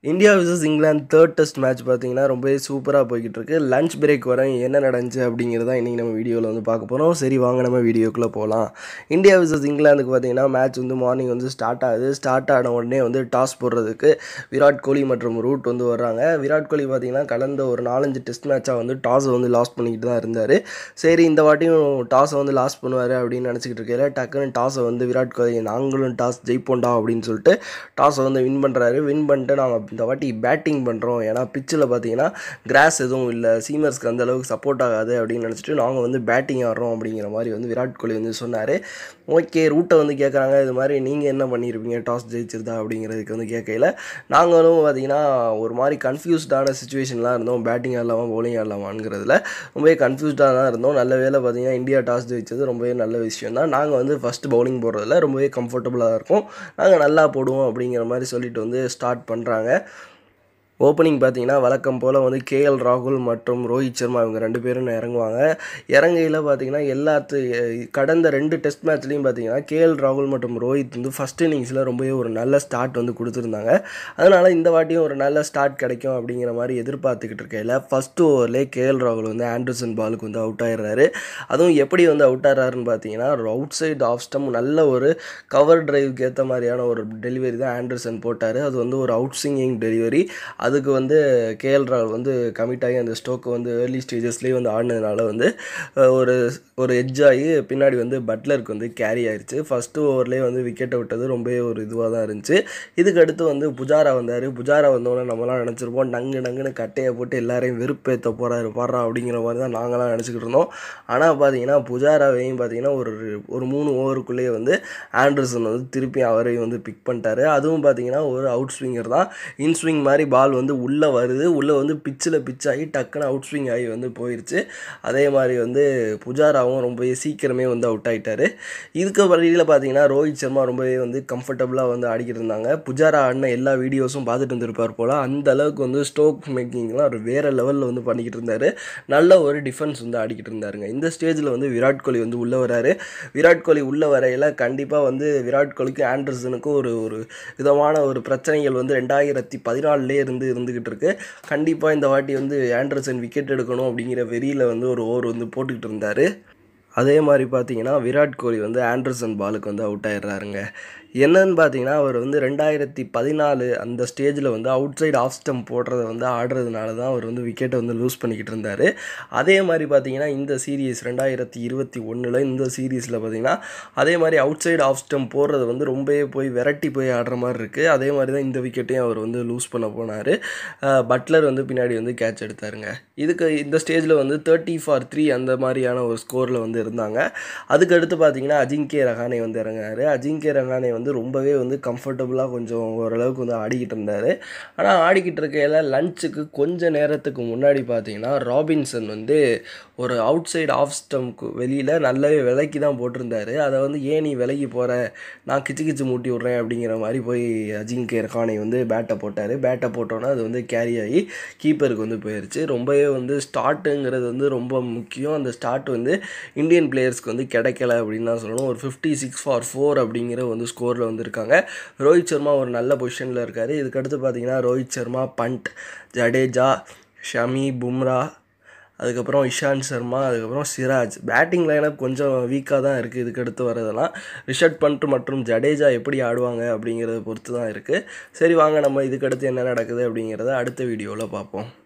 India versus இங்கிலாந்து third test match பார்த்தீங்கன்னா ரொம்பவே சூப்பராக போய்கிட்டு இருக்கு லஞ்ச் பிரேக் வர என்ன நடந்துச்சு அப்படிங்கிறத இன்றைக்கி நம்ம வீடியோவில் வந்து பார்க்க போகிறோம் சரி வாங்க நம்ம வீடியோக்குள்ளே போகலாம் இந்தியா விசஸ் இங்கிலாந்துக்கு பார்த்தீங்கன்னா மேட்ச் வந்து மார்னிங் வந்து ஸ்டார்ட் ஆகுது ஸ்டார்ட் ஆன உடனே வந்து டாஸ் போடுறதுக்கு விராட் கோலி மற்றும் ரூட் வந்து வர்றாங்க விராட் கோலி பார்த்தீங்கன்னா கடந்த ஒரு நாலஞ்சு டெஸ்ட் மேட்சாக வந்து டாஸை வந்து லாஸ் பண்ணிக்கிட்டு தான் இருந்தார் சரி இந்த வாட்டியும் டாஸை வந்து லாஸ் பண்ணுவார் அப்படின்னு நினச்சிக்கிட்டு இருக்கையில டக்குன்னு டாஸை வந்து விராட் கோலி நாங்களும் டாஸ் ஜெயிப்போண்டா அப்படின்னு சொல்லிட்டு டாஸை வந்து வின் பண்ணுறாரு வின் பண்ணிட்டு நாங்கள் இந்த வாட்டி பேட்டிங் பண்ணுறோம் ஏன்னா பிச்சில் பார்த்தீங்கன்னா கிராஸ் எதுவும் இல்லை சீமர்ஸ்க்கு அந்த அளவுக்கு சப்போர்ட் ஆகாது அப்படின்னு நினச்சிட்டு நாங்கள் வந்து பேட்டிங் ஆடுறோம் அப்படிங்கிற மாதிரி வந்து விராட் கோலி வந்து சொன்னார் ஓகே ரூட்டை வந்து கேட்குறாங்க இது மாதிரி நீங்கள் என்ன பண்ணியிருப்பீங்க டாஸ் ஜெயிச்சிருதா அப்படிங்கிறதுக்கு வந்து கேட்கையில் நாங்களும் பார்த்தீங்கன்னா ஒரு மாதிரி கன்ஃபியூஸ்டான சுச்சுவேஷன்லாம் இருந்தோம் பேட்டிங் ஆடலாமா பவுலிங் ஆடலாமாங்கிறதுல ரொம்பவே கன்ஃபியூஸ்டாக தான் இருந்தோம் நல்ல வேலை பார்த்தீங்கன்னா இந்தியா டாஸ் ஜெயிச்சது ரொம்பவே நல்ல விஷயம் தான் நாங்கள் வந்து ஃபஸ்ட்டு பவுலிங் போடுறதுல ரொம்பவே கம்ஃபர்டபுளாக இருக்கும் நாங்கள் நல்லா போடுவோம் அப்படிங்கிற மாதிரி சொல்லிட்டு வந்து ஸ்டார்ட் பண்ணுறாங்க ஓப்பனிங் பார்த்தீங்கன்னா வழக்கம் போல் வந்து கேஎல் ராகுல் மற்றும் ரோஹித் சர்மா இவங்க ரெண்டு பேரும் இறங்குவாங்க இறங்கையில் பார்த்தீங்கன்னா எல்லாத்து கடந்த ரெண்டு டெஸ்ட் மேட்ச்லேயும் பார்த்தீங்கன்னா கேஎல் ராகுல் மற்றும் ரோஹித் வந்து ஃபஸ்ட் இன்னிங்ஸில் ரொம்பவே ஒரு நல்ல ஸ்டார்ட் வந்து கொடுத்துருந்தாங்க அதனால் இந்த வாட்டியும் ஒரு நல்ல ஸ்டார்ட் கிடைக்கும் அப்படிங்கிற மாதிரி எதிர்பார்த்துக்கிட்டு இருக்கையில் ஃபஸ்ட்டு ஓவர்லேயே கேஎல் ராகுல் வந்து ஆண்டர்சன் பாலுக்கு வந்து அவுட் ஆயிடுறாரு அதுவும் எப்படி வந்து அவுட் ஆகிறாருன்னு பார்த்தீங்கன்னா அவுட் சைடு ஆஃப் ஸ்டம் நல்ல ஒரு கவர் டிரைவுக்கு ஏற்ற மாதிரியான ஒரு டெலிவரி தான் ஆண்டர்சன் போட்டார் அது வந்து ஒரு அவுட் சிங்கிங் டெலிவரி அதுக்கு வந்து கேஎல் ராகுல் வந்து கமிட் ஆகி அந்த ஸ்டோக்கை வந்து ஏர்லி ஸ்டேஜஸ்லேயே வந்து ஆடினதுனால வந்து ஒரு ஒரு எட்ஜ் ஆகி பின்னாடி வந்து பட்லருக்கு வந்து கேரி ஆயிடுச்சு ஃபஸ்ட்டு ஓவர்லேயே வந்து விக்கெட்டை விட்டது ரொம்பவே ஒரு இதுவாக தான் இருந்துச்சு இதுக்கு அடுத்து வந்து புஜாரா வந்தார் புஜாரா வந்தோடனே நம்மலாம் நினச்சிருப்போம் நங்கு நங்குன்னு கட்டையை போட்டு எல்லாரையும் வெறுப்பேற்ற போகிறாரு பாடுறா அப்படிங்கிற மாதிரி தான் நாங்களாம் நினச்சிக்கிட்டு இருந்தோம் ஆனால் பார்த்தீங்கன்னா புஜாராவையும் பார்த்தீங்கன்னா ஒரு ஒரு மூணு ஓவருக்குள்ளேயே வந்து ஆண்டர்சன் வந்து திருப்பி அவரையும் வந்து பிக் பண்ணிட்டாரு அதுவும் பார்த்தீங்கன்னா ஒரு அவுட் ஸ்விங்கர் தான் இன் ஸ்விங் மாதிரி பால் வந்து உள்ளே வருது உள்ளே வந்து பிச்சில் பிச் ஆகி டக்குன்னு அவுட் ஸ்விங் ஆகி வந்து போயிடுச்சு அதே மாதிரி வந்து புஜாராவும் ரொம்பவே சீக்கிரமே வந்து அவுட் ஆகிட்டார் இதுக்கு வழியில் பார்த்தீங்கன்னா ரோஹித் சர்மா ரொம்பவே வந்து கம்ஃபர்டபுளாக வந்து ஆடிக்கிட்டு இருந்தாங்க புஜாரா ஆடின எல்லா வீடியோஸும் பார்த்துட்டு இருந்திருப்பார் போல் அந்த அளவுக்கு வந்து ஸ்டோக் மேக்கிங்லாம் ஒரு வேறு லெவலில் வந்து பண்ணிக்கிட்டு இருந்தார் நல்ல ஒரு டிஃபென்ஸ் வந்து ஆடிக்கிட்டு இருந்தாருங்க இந்த ஸ்டேஜில் வந்து விராட் கோலி வந்து உள்ளே வராரு விராட் கோலி உள்ளே வரையில் கண்டிப்பாக வந்து விராட் கோலிக்கும் ஆண்டர்சனுக்கும் ஒரு ஒரு விதமான ஒரு பிரச்சனைகள் வந்து ரெண்டாயிரத்தி பதினாலுலேயே இருந்து இருந்துக்கிட்டு இருக்கு கண்டிப்பாக இந்த வாட்டி வந்து ஆண்டர்சன் விக்கெட் எடுக்கணும் அப்படிங்கிற வெறியில் வந்து ஒரு ஓவர் வந்து போட்டுக்கிட்டு இருந்தார் அதே மாதிரி பார்த்தீங்கன்னா விராட் கோலி வந்து ஆண்டர்சன் பாலுக்கு வந்து அவுட் ஆயிடுறாருங்க என்னன்னு பார்த்தீங்கன்னா அவர் வந்து ரெண்டாயிரத்தி பதினாலு அந்த ஸ்டேஜில் வந்து அவுட் சைடு ஆஃப் ஸ்டம் போடுறத வந்து ஆடுறதுனால தான் அவர் வந்து விக்கெட்டை வந்து லூஸ் பண்ணிக்கிட்டு இருந்தார் அதே மாதிரி பார்த்தீங்கன்னா இந்த சீரீஸ் ரெண்டாயிரத்தி இருபத்தி ஒன்றில் இந்த சீரீஸில் பார்த்தீங்கன்னா அதே மாதிரி அவுட் சைடு ஆஃப் ஸ்டம் போடுறது வந்து ரொம்பவே போய் விரட்டி போய் ஆடுற மாதிரி இருக்குது அதே மாதிரி தான் இந்த விக்கெட்டையும் அவர் வந்து லூஸ் பண்ண போனார் பட்லர் வந்து பின்னாடி வந்து கேட்ச் எடுத்தாருங்க இதுக்கு இந்த ஸ்டேஜில் வந்து தேர்ட்டி ஃபார் த்ரீ அந்த மாதிரியான ஒரு ஸ்கோரில் வந்து இருந்தாங்க அதுக்கடுத்து பார்த்தீங்கன்னா அஜிங்கே ரஹானே வந்து இறங்கினார் அஜிங்கே ரஹானே வந்து ரொம்பவே வந்து கம்ஃபர்டபுளாக கொஞ்சம் ஓரளவுக்கு வந்து ஆடிக்கிட்டு இருந்தார் ஆனால் ஆடிக்கிட்டு இருக்கையில் லஞ்சுக்கு கொஞ்ச நேரத்துக்கு முன்னாடி பார்த்தீங்கன்னா ராபின்சன் வந்து ஒரு அவுட் சைடு ஆஃப் ஸ்டம்க்கு வெளியில் நல்லாவே விலைக்கு தான் போட்டிருந்தாரு அதை வந்து ஏன் நீ விலைக்கு போகிற நான் கிச்சு கிச்சு மூட்டி விட்றேன் அப்படிங்கிற மாதிரி போய் அஜிங்கே ரஹானே வந்து பேட்டை போட்டார் பேட்டை போட்டோன்னே அது வந்து கேரி ஆகி கீப்பருக்கு வந்து போயிடுச்சு ரொம்பவே வந்து ஸ்டார்ட்டுங்கிறது வந்து ரொம்ப முக்கியம் அந்த ஸ்டார்ட் வந்து இந்தியன் பிளேயர்ஸ்க்கு வந்து கிடைக்கல அப்படின்னு தான் சொல்லணும் ஒரு ஃபிஃப்டி சிக்ஸ் ஃபார் ஃபோர் அப்படிங்கிற வந்து ஸ்கோரில் வந்திருக்காங்க ரோஹித் சர்மா ஒரு நல்ல பொசிஷனில் இருக்கார் இதுக்கடுத்து பார்த்தீங்கன்னா ரோஹித் சர்மா பண்ட் ஜடேஜா ஷமி பும்ரா அதுக்கப்புறம் இஷாந்த் சர்மா அதுக்கப்புறம் சிராஜ் பேட்டிங் லைனப் கொஞ்சம் வீக்காக தான் இருக்குது இதுக்கு அடுத்து வரதெல்லாம் ரிஷட் பண்ட் மற்றும் ஜடேஜா எப்படி ஆடுவாங்க அப்படிங்கிறத பொறுத்து தான் இருக்குது சரி வாங்க நம்ம இதுக்கடுத்து என்ன நடக்குது அப்படிங்கிறத அடுத்த வீடியோவில் பார்ப்போம்